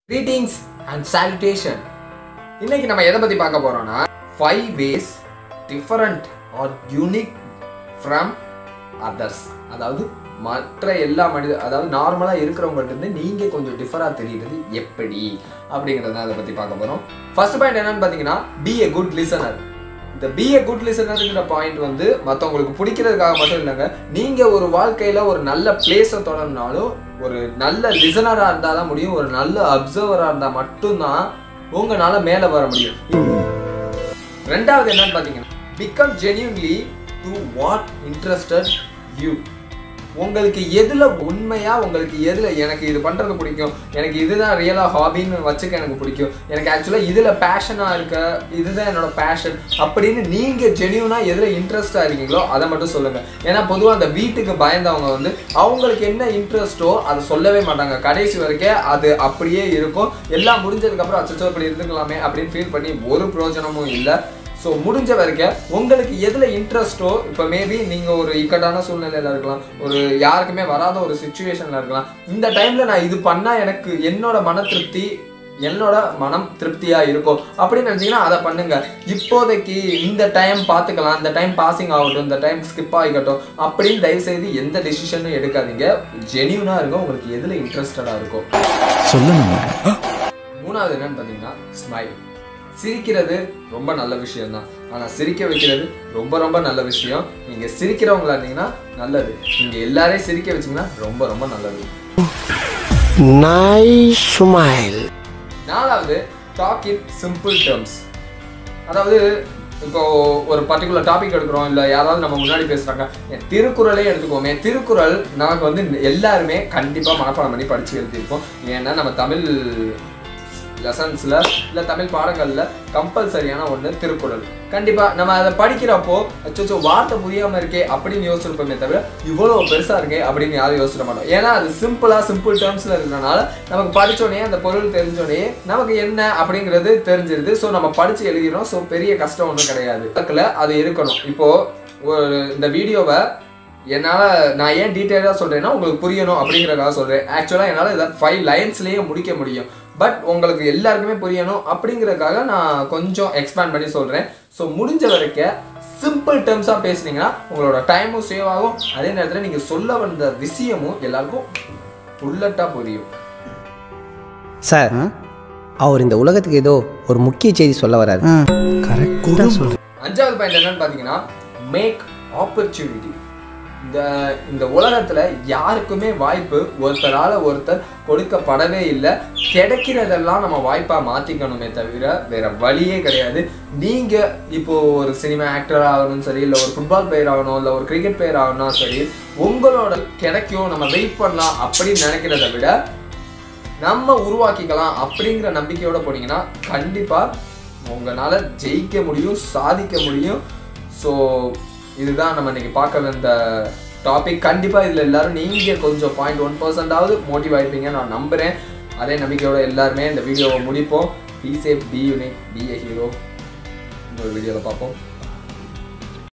greetings and salutation இன்னைக்கு நம்ம எதை பத்தி பார்க்க போறோம்னா five ways different are unique from others அதாவது மற்ற எல்லா மனித அதாவது நார்மலாக இருக்கிறவங்கள்ட்ட இருந்து நீங்கள் கொஞ்சம் டிஃபராக தெரியுறது எப்படி அப்படிங்கிறத அதை பற்றி பார்க்க போகிறோம் ஃபர்ஸ்ட் பாயிண்ட் என்னன்னு பார்த்தீங்கன்னா பி a குட் லிசனர் இந்த பி a குட் லிசனருங்கிற பாயிண்ட் வந்து மற்றவங்களுக்கு பிடிக்கிறதுக்காக மட்டும் இல்லைங்க நீங்கள் ஒரு வாழ்க்கையில் ஒரு நல்ல பிளேஸை தொடரணுனாலும் ஒரு நல்ல லிசனராக இருந்தால் தான் முடியும் ஒரு நல்ல அப்சர்வராக இருந்தால் மட்டும்தான் உங்களால் மேலே வர முடியும் ரெண்டாவது என்னன்னு பார்த்தீங்கன்னா become genuinely to what interested you உங்களுக்கு எதில் உண்மையாக உங்களுக்கு எதில் எனக்கு இது பண்ணுறது பிடிக்கும் எனக்கு இதுதான் ரியலாக ஹாபின்னு வச்சுக்க எனக்கு பிடிக்கும் எனக்கு ஆக்சுவலாக இதில் பேஷனாக இருக்க இதுதான் என்னோட பேஷன் அப்படின்னு நீங்கள் ஜென்யூனாக எதில் இன்ட்ரெஸ்டாக இருக்கீங்களோ அதை மட்டும் சொல்லுங்கள் ஏன்னா பொதுவாக அந்த வீட்டுக்கு பயந்தவங்க வந்து அவங்களுக்கு என்ன இன்ட்ரெஸ்ட்டோ அதை சொல்லவே மாட்டாங்க கடைசி வரைக்கும் அது அப்படியே இருக்கும் எல்லாம் முடிஞ்சதுக்கப்புறம் அச்சோ இப்படி இருந்துக்கலாமே அப்படின்னு ஃபீல் பண்ணி ஒரு பிரயோஜனமும் இல்லை ஸோ முடிஞ்ச வரைக்கும் உங்களுக்கு எதில் இன்ட்ரெஸ்ட்டோ இப்போ மேபி நீங்கள் ஒரு இக்கட்டான சூழ்நிலையில் இருக்கலாம் ஒரு யாருக்குமே வராத ஒரு சுச்சுவேஷனில் இருக்கலாம் இந்த டைமில் நான் இது பண்ணால் எனக்கு என்னோட மன திருப்தி என்னோட மனம் திருப்தியாக இருக்கும் அப்படின்னு நினச்சிங்கன்னா அதை பண்ணுங்க இப்போதைக்கு இந்த டைம் பார்த்துக்கலாம் இந்த டைம் பாசிங் ஆகட்டும் இந்த டைம் ஸ்கிப் ஆகிக்கட்டும் அப்படின்னு தயவுசெய்து எந்த டெசிஷனும் எடுக்காதீங்க ஜெனியூனாக இருக்கும் உங்களுக்கு எதில் இன்ட்ரெஸ்டடாக இருக்கும் சொல்லணுங்க மூணாவது என்னன்னு பார்த்தீங்கன்னா ஸ்மைல் சிரிக்கிறது ரொம்ப நல்ல விஷயம் தான் ஆனால் சிரிக்க வைக்கிறது ரொம்ப ரொம்ப நல்ல விஷயம் நீங்கள் சிரிக்கிறவங்களா இருந்தீங்கன்னா நல்லது நீங்கள் எல்லாரையும் சிரிக்க வச்சீங்கன்னா ரொம்ப ரொம்ப நல்லது Nice smile. நாலாவது டாக் இன் சிம்பிள் டேர்ம்ஸ் அதாவது இப்போ ஒரு பர்டிகுலர் டாபிக் எடுக்கிறோம் இல்லை யாராவது நம்ம முன்னாடி பேசுகிறாங்க திருக்குறளே எடுத்துக்கோமே திருக்குறள் நமக்கு வந்து எல்லாருமே கண்டிப்பாக மனப்பாடம் பண்ணி படித்து எழுதியிருப்போம் ஏன்னா நம்ம தமிழ் லெசன்ஸில் இல்லை தமிழ் பாடங்களில் கம்பல்சரியான ஒன்று திருக்குறள் கண்டிப்பாக நம்ம அதை படிக்கிறப்போ அச்சோ வார்த்தை புரியாமல் இருக்கே அப்படின்னு யோசிச்சிருப்போமே தவிர இவ்வளோ பெருசாக இருக்கே அப்படின்னு யாரும் யோசிக்க மாட்டோம் ஏன்னா அது சிம்பிளாக சிம்பிள் டேர்ம்ஸில் இருக்கிறனால நமக்கு படித்தோடனே அந்த பொருள் தெரிஞ்சோடனே நமக்கு என்ன அப்படிங்கிறது தெரிஞ்சிருது ஸோ நம்ம படித்து எழுதிடும் ஸோ பெரிய கஷ்டம் ஒன்றும் கிடையாது அதுக்குள்ள அது இருக்கணும் இப்போது ஒரு இந்த வீடியோவை என்னால் நான் ஏன் டீட்டெயிலாக சொல்கிறேன்னா உங்களுக்கு புரியணும் அப்படிங்கிறக்காக சொல்கிறேன் ஆக்சுவலாக என்னால் இதை ஃபைவ் லைன்ஸ்லேயே முடிக்க முடியும் பட் உங்களுக்கு எல்லாருக்குமே புரியணும் அப்படிங்கிறதுக்காக நான் கொஞ்சம் எக்ஸ்பேண்ட் பண்ணி சொல்கிறேன் ஸோ முடிஞ்ச வரைக்கும் சிம்பிள் டேர்ம்ஸாக பேசுனீங்கன்னா உங்களோட டைமும் சேவ் ஆகும் அதே நேரத்தில் நீங்கள் சொல்ல வந்த விஷயமும் எல்லாருக்கும் புல்லட்டாக புரியும் சார் அவர் இந்த உலகத்துக்கு ஏதோ ஒரு முக்கிய செய்தி சொல்ல வராரு கரெக்டாக சொல்கிறேன் அஞ்சாவது பாயிண்ட் என்னன்னு பார்த்தீங்கன்னா மேக் ஆப்பர்ச்சுனிட்டி இந்த இந்த உலகத்தில் யாருக்குமே வாய்ப்பு ஒருத்தரால் ஒருத்தர் கொடுக்கப்படவே இல்லை கிடைக்கிறதெல்லாம் நம்ம வாய்ப்பாக மாற்றிக்கணுமே தவிர வேற வழியே கிடையாது நீங்கள் இப்போ ஒரு சினிமா ஆக்டர் ஆகணும் சரி இல்லை ஒரு ஃபுட்பால் பிளேயர் ஆகணும் இல்லை ஒரு கிரிக்கெட் பிளேயர் ஆகணும் சரி உங்களோட கிடைக்கும் நம்ம வெயிட் பண்ணலாம் அப்படின்னு நினைக்கிறத விட நம்ம உருவாக்கிக்கலாம் அப்படிங்கிற நம்பிக்கையோட போனீங்கன்னா கண்டிப்பாக உங்களால் ஜெயிக்க முடியும் சாதிக்க முடியும் ஸோ இதுதான் நம்ம இன்னைக்கு பார்க்க வந்த டாபிக் கண்டிப்பாக இதில் எல்லாரும் நீங்கள் கொஞ்சம் பாயிண்ட் ஒன் பர்சன்டாவது மோட்டிவ் ஆயிருப்பீங்க நான் நம்புகிறேன் அதே நம்பிக்கையோட எல்லாருமே இந்த வீடியோவை முடிப்போம் be safe be unique be a hero இன்னொரு வீடியோவில் பார்ப்போம்